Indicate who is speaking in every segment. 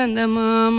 Speaker 1: చందమామ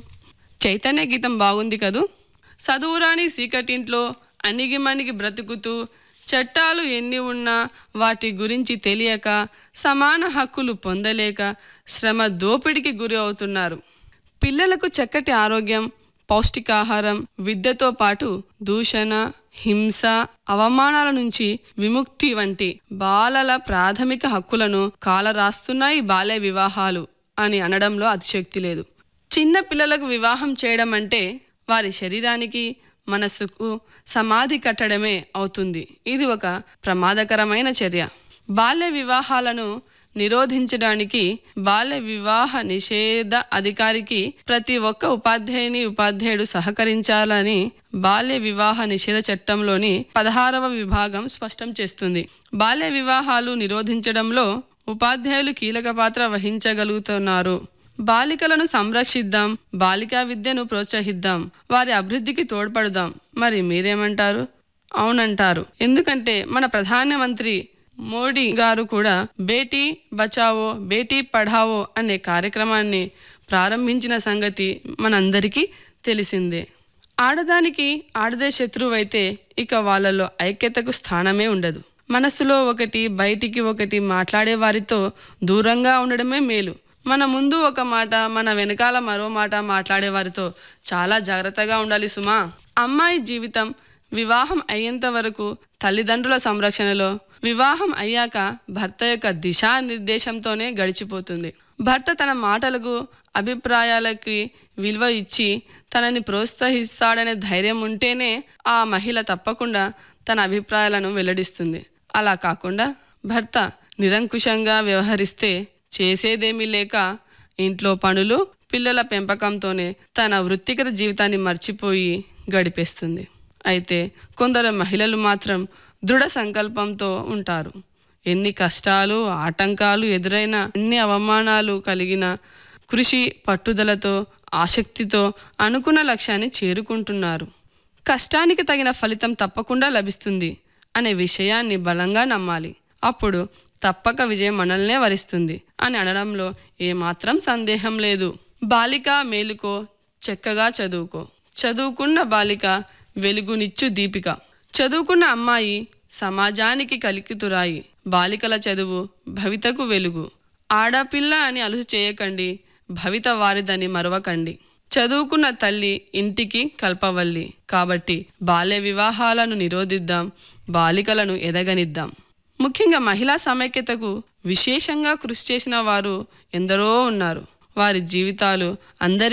Speaker 1: చైతన్య గీతం బాగుంది కదూ చదువురాని సీకటింట్లో అణిగిమణిగి బ్రతుకుతూ చట్టాలు ఎన్ని ఉన్నా వాటి గురించి తెలియక సమాన హక్కులు పొందలేక శ్రమ దోపిడికి గురి అవుతున్నారు పిల్లలకు చక్కటి ఆరోగ్యం పౌష్టికాహారం విద్యతో పాటు దూషణ హింస అవమానాల నుంచి విముక్తి వంటి బాలల ప్రాథమిక హక్కులను కాలరాస్తున్నాయి బాల్య వివాహాలు అని అనడంలో అతిశక్తి లేదు చిన్న పిల్లలకు వివాహం చేయడం అంటే వారి శరీరానికి మనస్సుకు సమాధి కట్టడమే అవుతుంది ఇది ఒక ప్రమాదకరమైన చర్య బాల్య వివాహాలను నిరోధించడానికి బాల్య వివాహ నిషేధ అధికారికి ప్రతి ఒక్క ఉపాధ్యాయుని ఉపాధ్యాయుడు సహకరించాలని బాల్య వివాహ నిషేధ చట్టంలోని పదహారవ విభాగం స్పష్టం చేస్తుంది బాల్య వివాహాలు నిరోధించడంలో ఉపాధ్యాయులు కీలక పాత్ర వహించగలుగుతున్నారు బాలికలను సంరక్షిద్దాం బాలికా విద్యను ప్రోత్సహిద్దాం వారి అభివృద్ధికి తోడ్పడదాం మరి మీరేమంటారు అవునంటారు ఎందుకంటే మన ప్రధానమంత్రి మోడీ గారు కూడా బేటీ బచావో బేటీ పఢావో అనే కార్యక్రమాన్ని ప్రారంభించిన సంగతి మనందరికీ తెలిసిందే ఆడదానికి ఆడదే శత్రువైతే ఇక వాళ్ళలో ఐక్యతకు స్థానమే ఉండదు మనసులో ఒకటి బయటికి ఒకటి మాట్లాడే వారితో దూరంగా ఉండడమే మేలు మన ముందు ఒక మాట మన వెనకాల మరో మాట మాట్లాడే వారితో చాలా జాగ్రత్తగా ఉండాలి సుమా అమ్మాయి జీవితం వివాహం అయ్యేంత వరకు తల్లిదండ్రుల సంరక్షణలో వివాహం అయ్యాక భర్త యొక్క దిశానిర్దేశంతోనే గడిచిపోతుంది భర్త తన మాటలకు అభిప్రాయాలకి విలువ ఇచ్చి తనని ప్రోత్సహిస్తాడనే ధైర్యం ఉంటేనే ఆ మహిళ తప్పకుండా తన అభిప్రాయాలను వెల్లడిస్తుంది అలా కాకుండా భర్త నిరంకుశంగా వ్యవహరిస్తే చేసేదేమీ లేక ఇంట్లో పనులు పిల్లల పెంపకంతోనే తన వృత్తిగత జీవితాన్ని మర్చిపోయి గడిపేస్తుంది అయితే కొందరు మహిళలు మాత్రం దృఢ సంకల్పంతో ఉంటారు ఎన్ని కష్టాలు ఆటంకాలు ఎదురైనా ఎన్ని అవమానాలు కలిగిన కృషి పట్టుదలతో ఆసక్తితో అనుకున్న లక్ష్యాన్ని చేరుకుంటున్నారు కష్టానికి తగిన ఫలితం తప్పకుండా లభిస్తుంది అనే విషయాన్ని బలంగా నమ్మాలి అప్పుడు తప్పక విజయం మనల్నే వరిస్తుంది అని అనడంలో ఏమాత్రం సందేహం లేదు బాలిక మేలుకో చక్కగా చదువుకో చదువుకున్న బాలిక వెలుగునిచ్చు దీపిక చదువుకున్న అమ్మాయి సమాజానికి కలికితురాయి బాలికల చదువు భవితకు వెలుగు ఆడపిల్ల అని అలుసు చేయకండి భవిత వారిదని మరవకండి చదువుకున్న తల్లి ఇంటికి కల్పవల్లి కాబట్టి బాల్య వివాహాలను నిరోధిద్దాం బాలికలను ఎదగనిద్దాం ముఖ్యంగా మహిళా సమైక్యతకు విశేషంగా కృషి చేసిన వారు ఎందరో ఉన్నారు వారి జీవితాలు అందరి